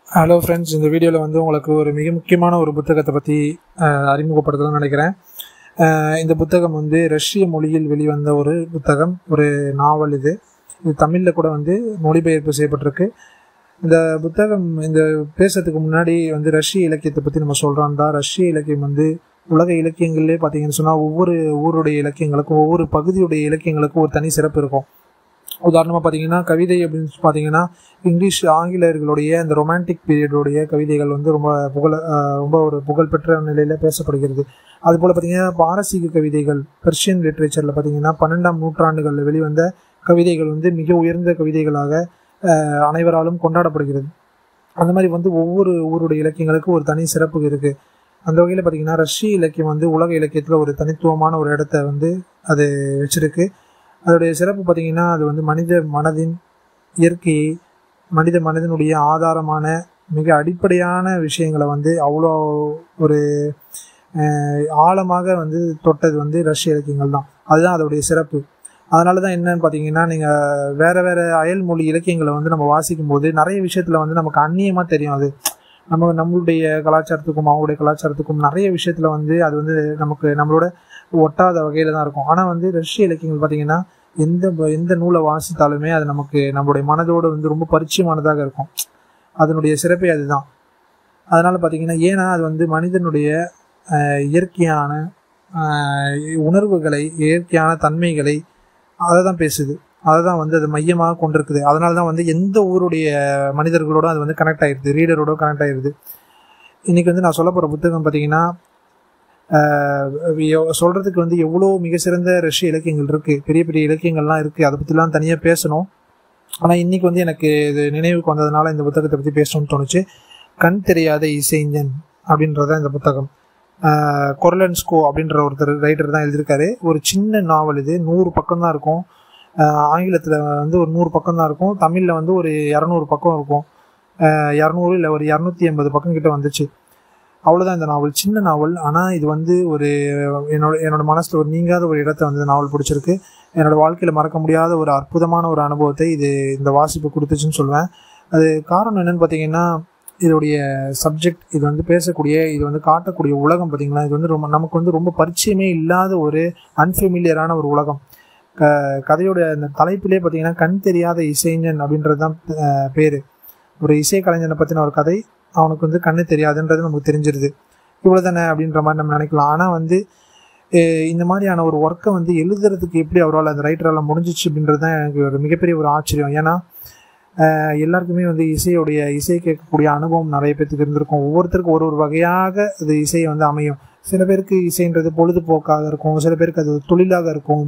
hello friends இந்த வீடியோவில் வந்து உங்களுக்கு ஒரு மிக முக்கியமான ஒரு புத்தகத்தை பற்றி அறிமுகப்படுத்தலாம்னு நினைக்கிறேன் அஹ் இந்த புத்தகம் வந்து ரஷ்ய மொழியில் வெளிவந்த ஒரு புத்தகம் ஒரு நாவல் இது இது தமிழில் கூட வந்து மொழிபெயர்ப்பு செய்யப்பட்டிருக்கு இந்த புத்தகம் இந்த பேசுறதுக்கு முன்னாடி வந்து ரஷ்ய இலக்கியத்தை பற்றி நம்ம சொல்கிறோம் தான் ரஷ்ய இலக்கியம் வந்து உலக இலக்கியங்கள்லேயே பார்த்தீங்கன்னு சொன்னால் ஒவ்வொரு ஊருடைய இலக்கியங்களுக்கும் ஒவ்வொரு பகுதியுடைய இலக்கியங்களுக்கும் ஒரு தனி சிறப்பு இருக்கும் உதாரணமாக பார்த்தீங்கன்னா கவிதை அப்படின்னு பார்த்தீங்கன்னா இங்கிலீஷ் ஆங்கிலேயர்களுடைய இந்த ரொமான்டிக் பீரியடுடைய கவிதைகள் வந்து ரொம்ப புகழ அஹ் ரொம்ப ஒரு புகழ்பெற்ற நிலையில் பேசப்படுகிறது அதுபோல் பார்த்தீங்கன்னா பாரசீக கவிதைகள் பெர்ஷியன் லிட்ரேச்சரில் பார்த்தீங்கன்னா பன்னெண்டாம் நூற்றாண்டுகளில் வெளிவந்த கவிதைகள் வந்து மிக உயர்ந்த கவிதைகளாக அஹ் அனைவராலும் கொண்டாடப்படுகிறது அந்த மாதிரி வந்து ஒவ்வொரு ஊருடைய இலக்கியங்களுக்கும் ஒரு தனி சிறப்பு இருக்குது அந்த வகையில் பார்த்தீங்கன்னா ரஷ்ய இலக்கியம் வந்து உலக இலக்கியத்தில் ஒரு தனித்துவமான ஒரு இடத்த வந்து அது வச்சிருக்கு அதோடைய சிறப்பு பார்த்தீங்கன்னா அது வந்து மனித மனதின் இயற்கையை மனித மனதினுடைய ஆதாரமான மிக அடிப்படையான விஷயங்களை வந்து அவ்வளோ ஒரு அஹ், ஆழமாக வந்து தொட்டது வந்து ரஷ்ய இலக்கியங்கள் தான் அதுதான் அதோடைய சிறப்பு அதனால தான் என்னன்னு பார்த்தீங்கன்னா நீங்கள் வேறு வேறு அயல்மொழி இலக்கியங்களை வந்து நம்ம வாசிக்கும் போது நிறைய விஷயத்தில் வந்து நமக்கு அந்நியமாக தெரியும் அது நம்ம நம்மளுடைய கலாச்சாரத்துக்கும் அவங்களுடைய கலாச்சாரத்துக்கும் நிறைய விஷயத்தில் வந்து அது வந்து நமக்கு நம்மளோட ஒட்டாத வகையில் தான் இருக்கும் ஆனால் வந்து ரஷ்ய இலக்கியங்கள் பார்த்தீங்கன்னா எந்த ப- எந்த நூலை வாசித்தாலுமே அது நமக்கு நம்மளுடைய மனதோடு வந்து ரொம்ப பரிச்சயமானதாக இருக்கும் அதனுடைய சிறப்பே அதுதான் அதனால் பார்த்தீங்கன்னா ஏன்னா அது வந்து மனிதனுடைய அஹ், இயற்கையான அஹ், உணர்வுகளை இயற்கையான தன்மைகளை அதை தான் பேசுது அதை தான் வந்து அது மையமாக கொண்டிருக்குது அதனால தான் வந்து எந்த ஊருடைய மனிதர்களோட அது வந்து கனெக்ட் ஆயிடுது ரீடரோட கனெக்ட் ஆயிடுது இன்னைக்கு வந்து நான் சொல்ல போகிற புத்தகம் பார்த்தீங்கன்னா ஆஹ் எவ்- சொல்றதுக்கு வந்து எவ்வளோ மிக சிறந்த ரஷ்ய இலக்கியங்கள் இருக்கு பெரிய பெரிய இலக்கியங்கள்லாம் இருக்கு அதை பற்றிலாம் தனியாக பேசணும் ஆனால் இன்னைக்கு வந்து எனக்கு இது நினைவுக்கு வந்ததுனால இந்த புத்தகத்தை பற்றி பேசணும்னு தோணுச்சு கண் தெரியாத இசைஞன் அப்படின்றத இந்த புத்தகம் ஆஹ் கொர்லன்ஸ்கோ அப்படின்ற ஒருத்தர் ரைட்டர் தான் எழுதியிருக்காரு ஒரு சின்ன நாவல் இது நூறு பக்கம் தான் இருக்கும் ஆங்கிலத்தில் வந்து ஒரு நூறு பக்கம் தான் இருக்கும் தமிழில் வந்து ஒரு இரநூறு பக்கம் இருக்கும் இரநூறு இல்லை ஒரு இரநூத்தி எண்பது பக்கம் கிட்ட வந்துச்சு அவ்வளோதான் இந்த நாவல் சின்ன நாவல் ஆனால் இது வந்து ஒரு என்னோட என்னோட மனசில் ஒரு நீங்காத ஒரு இடத்த வந்து இந்த நாவல் பிடிச்சிருக்கு என்னோட வாழ்க்கையில் மறக்க முடியாத ஒரு அற்புதமான ஒரு அனுபவத்தை இது இந்த வாசிப்பு கொடுத்துச்சுன்னு சொல்லுவேன் அது காரணம் என்னன்னு பார்த்தீங்கன்னா இதோடைய சப்ஜெக்ட் இது வந்து பேசக்கூடிய இது வந்து காட்டக்கூடிய உலகம் பார்த்தீங்கன்னா இது வந்து ரொம்ப நமக்கு வந்து ரொம்ப பரிச்சயமே இல்லாத ஒரு அன்ஃபெமிலியரான ஒரு உலகம் க கதையோட அந்த தலைப்பிலே பார்த்தீங்கன்னா கண் தெரியாத இசைஞன் அப்படின்றது தான் பேர் ஒரு இசை கலைஞனை பற்றின ஒரு கதை அவனுக்கு வந்து கண்ணு தெரியாதுன்றது நமக்கு தெரிஞ்சிருது இவ்வளோ தானே அப்படின்ற மாதிரி நம்ம நினைக்கலாம் ஆனால் வந்து அஹ் இந்த மாதிரியான ஒரு ஒர்க்கை வந்து எழுதுறதுக்கு எப்படி அவரால் அந்த ரைட்டரால் முடிஞ்சிச்சு அப்படின்றது தான் எனக்கு ஒரு மிகப்பெரிய ஒரு ஆச்சரியம் ஏன்னா அஹ் எல்லாருக்குமே வந்து இசையுடைய இசை கேட்கக்கூடிய அனுபவம் நிறைய பேத்துக்கு இருந்திருக்கும் ஒவ்வொருத்தருக்கும் ஒரு ஒரு வகையாக அது இசை வந்து அமையும் சில பேருக்கு இசைன்றது பொழுதுபோக்காக இருக்கும் சில பேருக்கு அது ஒரு தொழிலாக இருக்கும்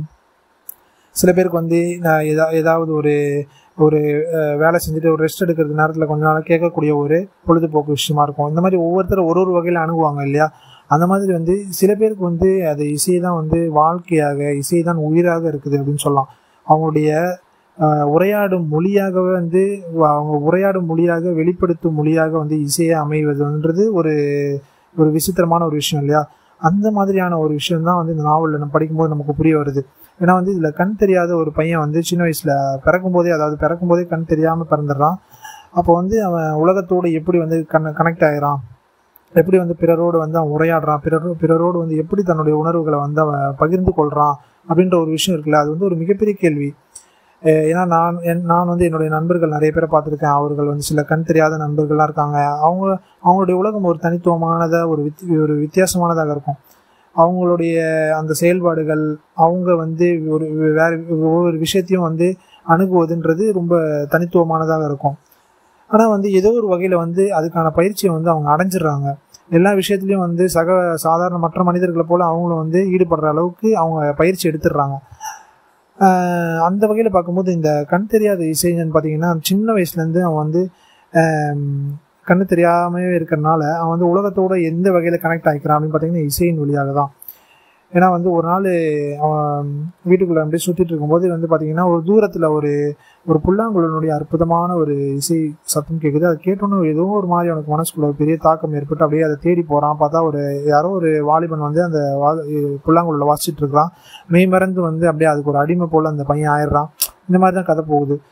சில பேருக்கு வந்து நான் எதா ஏதாவது ஒரு ஒரு அஹ், வேலை செஞ்சுட்டு ஒரு ரெஸ்ட் எடுக்கிறது நேரத்தில் கொஞ்ச நாள் கேட்கக்கூடிய ஒரு பொழுதுபோக்கு விஷயமா இருக்கும் இந்த மாதிரி ஒவ்வொருத்தரும் ஒரு ஒரு வகையில் அணுகுவாங்க இல்லையா அந்த மாதிரி வந்து சில பேருக்கு வந்து அது இசை தான் வந்து வாழ்க்கையாக இசை தான் உயிராக இருக்குது அப்படின்னு சொல்லலாம் அவங்களுடைய அஹ், உரையாடும் மொழியாகவே வந்து வ- அவங்க உரையாடும் மொழியாக வெளிப்படுத்தும் மொழியாக வந்து இசையை அமைவதுன்றது ஒரு ஒரு விசித்திரமான ஒரு விஷயம் இல்லையா அந்த மாதிரியான ஒரு விஷயம் தான் வந்து இந்த நாவலில் நம்ம படிக்கும்போது நமக்கு புரிய வருது ஏன்னா வந்து இதில் கண் தெரியாத ஒரு பையன் வந்து சின்ன வயசில் பிறக்கும் போதே அதாவது பிறக்கும் போதே கண் தெரியாமல் பிறந்துடுறான் அப்போ வந்து அவன் உலகத்தோடு எப்படி வந்து கன் கனெக்ட் ஆகிறான் எப்படி வந்து பிறரோடு வந்து அவன் உரையாடுறான் பிறரோ பிறரோடு வந்து எப்படி தன்னுடைய உணர்வுகளை வந்து அவன் பகிர்ந்து கொள்கிறான் அப்படின்ற ஒரு விஷயம் இருக்குல்ல அது வந்து ஒரு மிகப்பெரிய கேள்வி அஹ் ஏன்னா நான் என் நான் வந்து என்னுடைய நண்பர்கள் நிறைய பேரை பார்த்துருக்கேன் அவர்கள் வந்து சில கண் தெரியாத நண்பர்கள்லாம் இருக்காங்க அவங்க அவங்களுடைய உலகம் ஒரு தனித்துவமானதாக ஒரு வித் ஒரு வித்தியாசமானதாக இருக்கும் அவங்களுடைய அந்த செயல்பாடுகள் அவங்க வந்து ஒரு வேற ஒவ்வொரு விஷயத்தையும் வந்து அணுகுவதுன்றது ரொம்ப தனித்துவமானதாக இருக்கும் ஆனால் வந்து ஏதோ ஒரு வகையில் வந்து அதுக்கான பயிற்சியை வந்து அவங்க அடைஞ்சிடுறாங்க எல்லா விஷயத்துலையும் வந்து சக சாதாரண மற்ற மனிதர்களை போல அவங்களும் வந்து ஈடுபடுற அளவுக்கு அவங்க பயிற்சி எடுத்துடுறாங்க ஆஹ் அந்த வகையில் பார்க்கும்போது இந்த கண் தெரியாத இசைஞன் பார்த்தீங்கன்னா சின்ன வயசுலேருந்து அவன் வந்து ஆம், கண்ணு தெரியாமவே இருக்கிறனால அவன் வந்து உலகத்தோட எந்த வகையில் கனெக்ட் ஆகிக்கிறான் அப்படின்னு பார்த்தீங்கன்னா இசையின் வழியாக தான் ஏன்னா வந்து ஒரு நாள் அவன் வீட்டுக்குள்ளே அப்படியே சுற்றிட்டு இருக்கும்போது வந்து பார்த்தீங்கன்னா ஒரு தூரத்தில் ஒரு ஒரு புல்லாங்குழலினுடைய அற்புதமான ஒரு இசை சத்தம் கேட்குது அதை கேட்டோன்னு ஏதோ ஒரு மாதிரி அவனுக்கு மனசுக்குள்ள ஒரு பெரிய தாக்கம் ஏற்பட்டு அப்படியே அதை தேடி போகிறான் பார்த்தா ஒரு யாரோ ஒரு வாலிபன் வந்து அந்த வா புல்லாங்குழல வாசிச்சுட்டு இருக்கிறான் மெய் மறந்து வந்து அப்படியே அதுக்கு ஒரு அடிமை போல் அந்த பையன் ஆயிடுறான் இந்த மாதிரி தான் கதை போகுது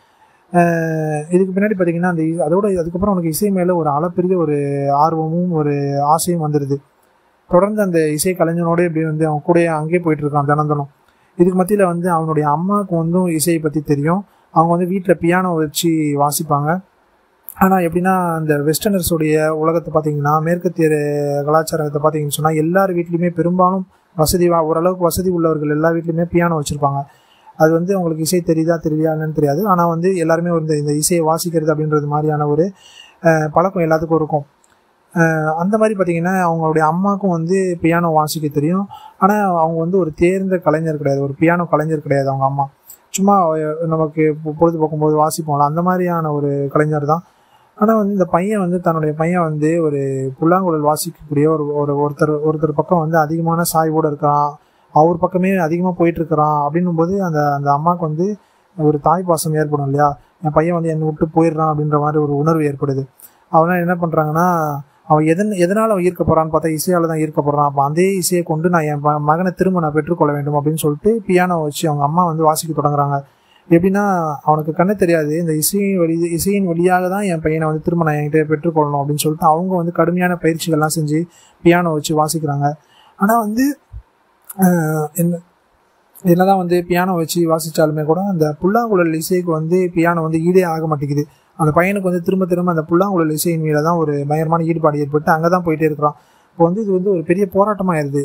அஹ் இதுக்கு பின்னாடி பார்த்தீங்கன்னா அந்த இ- அதோட அதுக்கப்புறம் அவனுக்கு இசை மேலே ஒரு அளப்பெரிய ஒரு ஆர்வமும் ஒரு ஆசையும் வந்துடுது தொடர்ந்து அந்த இசை கலைஞனோட இப்படி வந்து அவன் கூட அங்கேயே போயிட்டு இருக்கான் தினம் தினம் இதுக்கு மத்தியில் வந்து அவனுடைய அம்மாவுக்கு வந்து இசையை பற்றி தெரியும் அவங்க வந்து வீட்டில் பியானோ வச்சு வாசிப்பாங்க ஆனால் எப்படின்னா அந்த வெஸ்டர்னர்ஸுடைய உலகத்தை பார்த்தீங்கன்னா மேற்கத்திய கலாச்சாரத்தை பார்த்தீங்கன்னு சொன்னால் எல்லார் வீட்லேயுமே பெரும்பாலும் வசதி வா- ஓரளவுக்கு வசதி உள்ளவர்கள் எல்லா வீட்லேயுமே பியானோ வச்சுருப்பாங்க அது வந்து அவங்களுக்கு இசை தெரியுதா தெரியலையா என்னன்னு தெரியாது ஆனால் வந்து எல்லாருமே வந்து இந்த இசையை வாசிக்கிறது அப்படின்றது மாதிரியான ஒரு அஹ், பழக்கம் எல்லாத்துக்கும் இருக்கும் அஹ், அந்த மாதிரி பார்த்தீங்கன்னா அவங்களுடைய அம்மாவுக்கும் வந்து பியானோ வாசிக்க தெரியும் ஆனால் அவங்க வந்து ஒரு தேர்ந்த கலைஞர் கிடையாது ஒரு பியானோ கலைஞர் கிடையாது அவங்க அம்மா சும்மா அஹ், நமக்கு பொ- பொழுதுபோக்கும் போது வாசிப்போம்ல அந்த மாதிரியான ஒரு கலைஞர் தான் ஆனால் வந்து இந்த பையன் வந்து தன்னுடைய பையன் வந்து ஒரு புல்லாங்குழல் வாசிக்கக்கூடிய ஒரு ஒரு ஒருத்தர் ஒருத்தர் பக்கம் வந்து அதிகமான சாய்வோடு இருக்கிறான் அவர் பக்கமே அதிகமாக போயிட்டு இருக்கிறான் அப்படின்னும் போது அந்த அந்த அம்மாவுக்கு வந்து ஒரு தாய் பாசம் ஏற்படும் இல்லையா என் பையன் வந்து என்னை விட்டு போயிடுறான் அப்படின்ற மாதிரி ஒரு உணர்வு ஏற்படுது அவனா என்ன பண்ணுறாங்கன்னா அவன் எதன் எதனால் அவன் ஈர்க்க போகிறான்னு பார்த்தா இசையால் தான் ஈர்க்க போகிறான் அப்போ அதே இசையை கொண்டு நான் என் ம- மகனை திரும்ப நான் பெற்றுக்கொள்ள வேண்டும் அப்படின்னு சொல்லிட்டு பியானோ வச்சு அவங்க அம்மா வந்து வாசிக்க தொடங்குறாங்க எப்படின்னா அவனுக்கு கண்ணு தெரியாது இந்த இசையின் வழி இசையின் வழியாக தான் என் பையனை வந்து திரும்ப நான் என்கிட்ட பெற்றுக்கொள்ளணும் அப்படின்னு சொல்லிட்டு அவங்க வந்து கடுமையான பயிற்சிகள்லாம் செஞ்சு பியானோ வச்சு வாசிக்கிறாங்க ஆனால் வந்து ஆஹ், என்ன என்னதான் வந்து பியானோ வச்சு வாசிச்சாலுமே கூட அந்த புல்லாங்குழல் இசைக்கு வந்து பியானோ வந்து ஈடே ஆக மாட்டேங்குது அந்த பையனுக்கு வந்து திரும்ப திரும்ப அந்த புல்லாங்குழல் இசையின் மீது தான் ஒரு பயங்கரமான ஈடுபாடு ஏற்பட்டு அங்கே தான் போயிட்டே இருக்கிறான் இப்போ வந்து இது வந்து ஒரு பெரிய போராட்டமாயிருது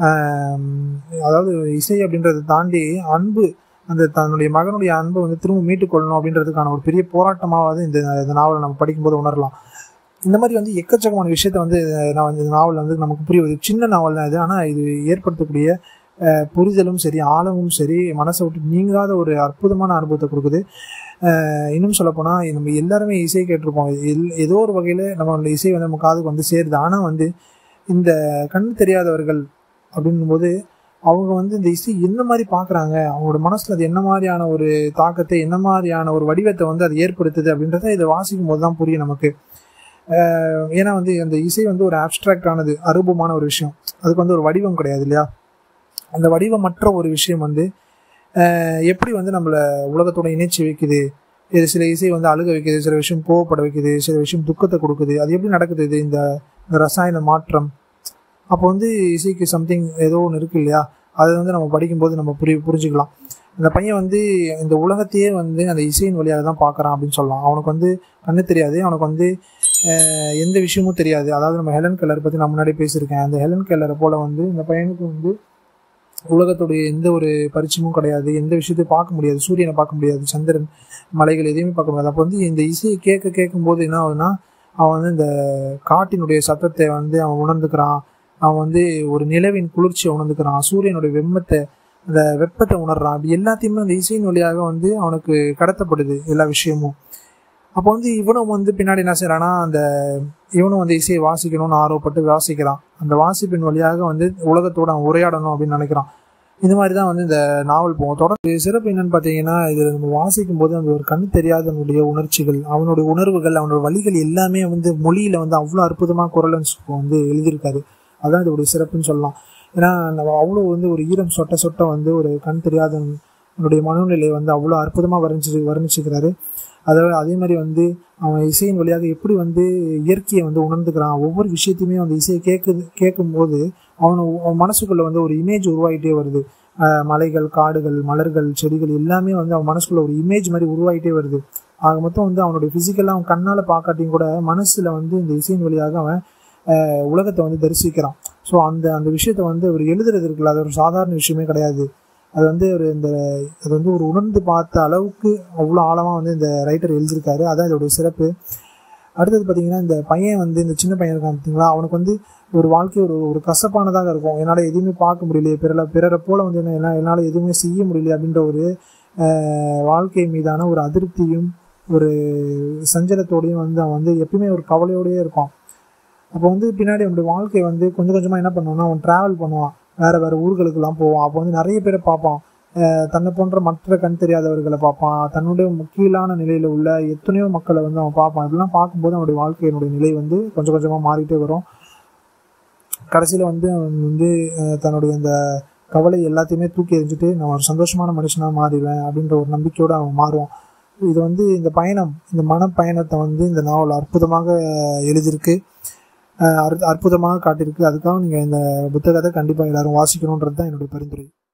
அதாவது இசை அப்படின்றத தாண்டி அன்பு அந்த தன்னுடைய மகனுடைய அன்பை வந்து திரும்ப மீட்டுக்கொள்ளணும் அப்படின்றதுக்கான ஒரு பெரிய போராட்டமாவது இந்த இந்த நாவலை நம்ம படிக்கும்போது உணரலாம் இந்த மாதிரி வந்து எக்கச்சக்கமான விஷயத்த வந்து நான் வந்து இந்த நாவல் வந்து நமக்கு புரிய வருது சின்ன நாவல் தான் இது ஆனால் இது ஏற்படுத்தக்கூடிய அஹ், புரிதலும் சரி ஆழமும் சரி மனசை விட்டு நீங்காத ஒரு அற்புதமான அனுபவத்தை கொடுக்குது அஹ், இன்னும் சொல்லப்போனால் நம்ம எல்லாருமே இசை கேட்டிருப்போம் எல் ஏதோ ஒரு வகையில் நம்மளோட இசை வந்து நம்ம காதுக்கு வந்து சேருது ஆனால் வந்து இந்த கண் தெரியாதவர்கள் அப்படின்னும்போது அவங்க வந்து இந்த இசை என்ன மாதிரி பார்க்குறாங்க அவங்களோட மனசில் அது என்ன மாதிரியான ஒரு தாக்கத்தை என்ன மாதிரியான ஒரு வடிவத்தை வந்து அது ஏற்படுத்துது அப்படின்றத இதை வாசிக்கும் போது தான் புரியும் நமக்கு அஹ் ஏன்னா வந்து அந்த இசை வந்து ஒரு ஆப்ஸ்ட்ராக்ட் ஆனது அரூபமான ஒரு விஷயம் அதுக்கு வந்து ஒரு வடிவம் கிடையாது இல்லையா அந்த வடிவமற்ற ஒரு விஷயம் வந்து அஹ் எப்படி வந்து நம்மளை உலகத்தோட இணைச்சி வைக்குது இது சில இசை வந்து அழுக வைக்குது சில விஷயம் கோவப்பட வைக்குது சில விஷயம் துக்கத்தை கொடுக்குது அது எப்படி நடக்குது இது இந்த இந்த ரசாயன மாற்றம் அப்போ வந்து இசைக்கு சம்திங் ஏதோ ஒன்று இருக்கு இல்லையா அதை வந்து நம்ம படிக்கும்போது நம்ம புரி புரிஞ்சுக்கலாம் அந்த பையன் வந்து இந்த உலகத்தையே வந்து அந்த இசையின் வழியாக தான் பார்க்குறான் அப்படின்னு சொல்லலாம் அவனுக்கு வந்து கண்ணு தெரியாது அவனுக்கு வந்து அஹ், எந்த விஷயமும் தெரியாது அதாவது நம்ம ஹெலன் கெல்லர் பற்றி நான் முன்னாடி பேசியிருக்கேன் அந்த ஹெலன் கெல்லரை போல வந்து இந்த பையனுக்கு வந்து உலகத்துடைய எந்த ஒரு பரிச்சயமும் கிடையாது எந்த விஷயத்தையும் பார்க்க முடியாது சூரியனை பார்க்க முடியாது சந்திரன் மலைகள் எதையுமே பார்க்க முடியாது அப்போ வந்து இந்த இசையை கேட்க கேட்கும்போது என்ன ஆகுதுன்னா அவன் வந்து இந்த காட்டினுடைய சத்தத்தை வந்து அவன் உணர்ந்துக்கிறான் அவன் வந்து ஒரு நிலவின் குளிர்ச்சியை உணர்ந்துக்கிறான் சூரியனுடைய வெம்மத்தை அந்த வெப்பத்தை உணர்றான் அப்படி எல்லாத்தையுமே அந்த இசையின் வழியாக வந்து அவனுக்கு கடத்தப்படுது எல்லா விஷயமும் அப்போ வந்து இவனும் வந்து பின்னாடி என்ன செய்யறான்னா அந்த இவனும் வந்து இசையை வாசிக்கணும்னு ஆர்வப்பட்டு வாசிக்கிறான் அந்த வாசிப்பின் வழியாக வந்து உலகத்தோட அவன் உரையாடணும் அப்படின்னு நினைக்கிறான் இந்த மாதிரி தான் வந்து இந்த நாவல் போகும் தொடர்ந்து சிறப்பு என்னன்னு பார்த்தீங்கன்னா இது நம்ம வாசிக்கும் போது அந்த ஒரு கண் தெரியாதவனுடைய உணர்ச்சிகள் அவனுடைய உணர்வுகள் அவனோட வழிகள் எல்லாமே வந்து மொழியில வந்து அவ்வளோ அற்புதமாக குரலன்ஸ் வந்து எழுதியிருக்காரு அதான் இதோடைய சிறப்புன்னு சொல்லலாம் ஏன்னா நம்ம அவ்வளோ வந்து ஒரு ஈரம் சொட்ட சொட்ட வந்து ஒரு கண் தெரியாதவனுடைய மனநிலையை வந்து அவ்வளோ அற்புதமாக வர்ணிச்சு வர்ணிச்சுக்கிறாரு அதாவது அதே மாதிரி வந்து அவன் இசையின் வழியாக எப்படி வந்து இயற்கையை வந்து உணர்ந்துக்கிறான் ஒவ்வொரு விஷயத்தையுமே அந்த இசையை கேட்குது கேட்கும்போது அவன் அவன் மனசுக்குள்ள வந்து ஒரு இமேஜ் உருவாகிட்டே வருது அஹ் மலைகள் காடுகள் மலர்கள் செடிகள் எல்லாமே வந்து அவன் மனசுக்குள்ள ஒரு இமேஜ் மாதிரி உருவாகிட்டே வருது ஆக மொத்தம் வந்து அவனுடைய ஃபிசிக்கலாக அவன் கண்ணால் பார்க்காட்டியும் கூட மனசில் வந்து இந்த இசையின் வழியாக அவன் அஹ் உலகத்தை வந்து தரிசிக்கிறான் ஸோ அந்த அந்த விஷயத்த வந்து அவர் எழுதுறது இருக்குல்ல அது ஒரு சாதாரண விஷயமே கிடையாது அது வந்து ஒரு இந்த அது வந்து ஒரு உணர்ந்து பார்த்த அளவுக்கு அவ்வளோ ஆழமாக வந்து இந்த ரைட்டர் எழுதியிருக்காரு அதான் இதோடைய சிறப்பு அடுத்தது பார்த்தீங்கன்னா இந்த பையன் வந்து இந்த சின்ன பையன் இருக்கான் பார்த்தீங்களா அவனுக்கு வந்து ஒரு வாழ்க்கை ஒரு ஒரு கசப்பானதாக இருக்கும் என்னால் எதுவுமே பார்க்க முடியலையே பிறரை பிறரை போல வந்து என்ன என்னால் என்னால் எதுவுமே செய்ய முடியலையே அப்படின்ற ஒரு அஹ், வாழ்க்கை மீதான ஒரு அதிருப்தியும் ஒரு சஞ்சலத்தோடையும் வந்து அவன் வந்து எப்பயுமே ஒரு கவலையோடயே இருப்பான் அப்போ வந்து பின்னாடி அவனுடைய வாழ்க்கை வந்து கொஞ்சம் கொஞ்சமாக என்ன பண்ணுவான்னா அவன் ட்ராவல் பண்ணுவான் வேறு வேறு ஊர்களுக்கெல்லாம் போவான் அப்போ வந்து நிறைய பேரை பார்ப்பான் அஹ் தன்னை போன்ற மற்ற கண் தெரியாதவர்களை பார்ப்பான் தன்னுடைய கீழான நிலையில் உள்ள எத்தனையோ மக்களை வந்து அவன் பார்ப்பான் இப்படிலாம் பார்க்கும்போது அவனுடைய வாழ்க்கையினுடைய நிலை வந்து கொஞ்சம் கொஞ்சமாக மாறிட்டே வரும் கடைசியில் வந்து அவன் வந்து அஹ் தன்னுடைய அந்த கவலை எல்லாத்தையுமே தூக்கி எறிஞ்சிட்டு நான் ஒரு சந்தோஷமான மனுஷனாக மாறிடுவேன் அப்படின்ற ஒரு நம்பிக்கையோடு அவன் மாறுவான் இது வந்து இந்த பயணம் இந்த மனப்பயணத்தை வந்து இந்த நாவல் அற்புதமாக எழுதியிருக்கு அஹ் அற்புதமாக காட்டியிருக்கு அதுக்காக நீங்கள் இந்த புத்தகத்தை கண்டிப்பாக எல்லாரும் வாசிக்கணுன்றது தான் என்னுடைய பரிந்துரை